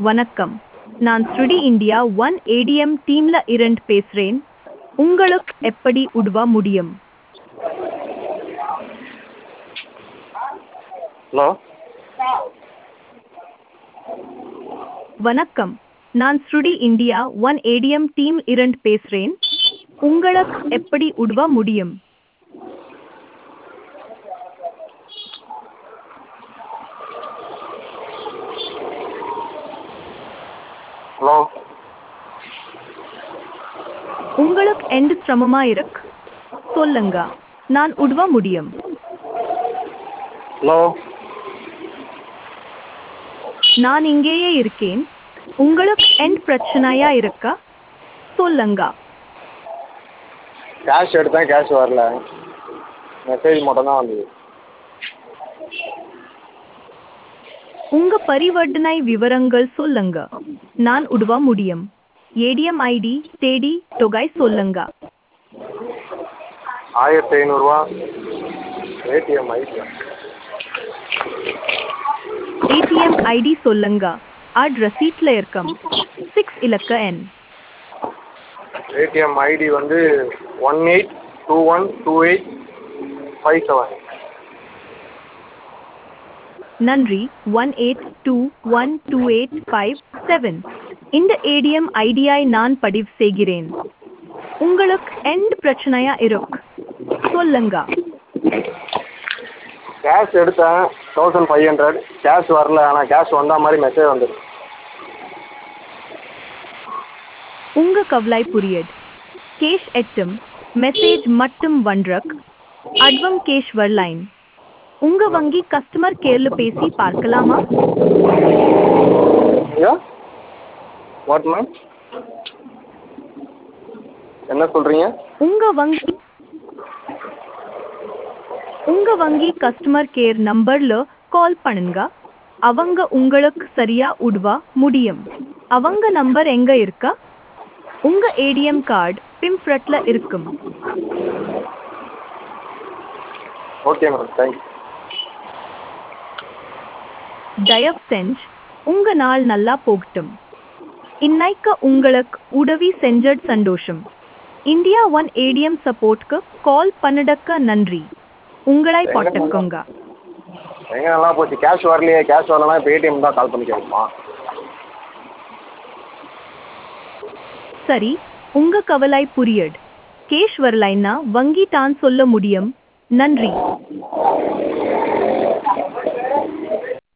வணக்கம் நான் ஸ்ருடி இந்தியா ஒன் ஏடிஎம் டீம்ல இருந்து பேசுறேன் உங்களுக்கு எப்படி உதவ முடியும் ஹலோ வணக்கம் நான் ஸ்ருடி இந்தியா ஒன் ஏடிஎம் டீம் இருந்து பேசுறேன் உங்களுக்கு எப்படி உதவ முடியும் ஹலோ உங்களுக்கு எந்த சிரமமா இருக்கு சொல்லுங்க நான் உதவ முடியும் ஹலோ நான் இங்கேயே இருக்கேன் உங்களுக்கு எந்த பிரச்சனையா இருக்கா சொல்லுங்க கேஷ் எடுத்தேன் கேஷ் வரல மெசேஜ் மட்டும்தான் வந்தது உங்க பரிவர்த்தனை விவரங்கள் சொல்லுங்க நான் உதவ முடியும் ஏடிஎம் ஐடி தேடி தொகை சொல்லுங்க ஆயிரத்தி ஐநூறுரூவா ஏடிஎம் ஐடி ஏடிஎம் ஐடி சொல்லுங்க அட் ரசீட்ல இருக்கும் சிக்ஸ் இலக்க எண் ஏடிஎம் ஐடி வந்து one eight two one two eight five seven நன்றி one eight two one two eight five seven இந்த ஏடிஎம் ஐடியை நான் பதிவு செய்கிறேன் உங்களுக்கு எந்த பிரச்சனையா இருக்கு சொல்லுங்க கேஷ் எடுத்தேன் தௌசண்ட் ஃபைவ் ஹண்ட்ரட் கேஷ் வரல ஆனால் கேஷ் வந்த மாதிரி மெசேஜ் வந்தது உங்க கவலை புரியுது கேஷ் எட்டும் மெசேஜ் மட்டும் வண்ட்ரக் அட்வம் கேஷ் வரலைன் உங்க வங்கி கஸ்டமர் கேர்ல பேசி பார்க்கலாமா ஐயா வாட் மேம் என்ன சொல்கிறீங்க உங்க வங்கி உங்க வங்கி கஸ்டமர் கேர் நம்பர்ல கால் பண்ணுங்க அவங்க உங்களுக்கு சரியா உதவ முடியும் அவங்க நம்பர் எங்க இருக்கா உங்க ஏடிஎம் கார்டு பிம்ஃப்ரட்ல இருக்கும் ஓகே மேடம் தேங்க்யூ தயவு செஞ்சு உங்க நாள் நல்லா போகட்டும் இன்னைக்கு உங்களுக்கு உதவி செஞ்சது சந்தோஷம் இந்தியா ஒன் ஏடிஎம் சப்போர்ட்க்கு கால் பண்ணடக்க நன்றி உங்களை போட்டுக்கோங்க எங்க நல்லா போச்சு கேஷ் வரலையே கேஷ் வரலனா இப்போ ஏடிஎம் தான் கால் பண்ணி கேட்குமா சரி உங்க கவலை புரியுது கேஷ் வரலைன்னா வங்கி தான் சொல்ல முடியும் நன்றி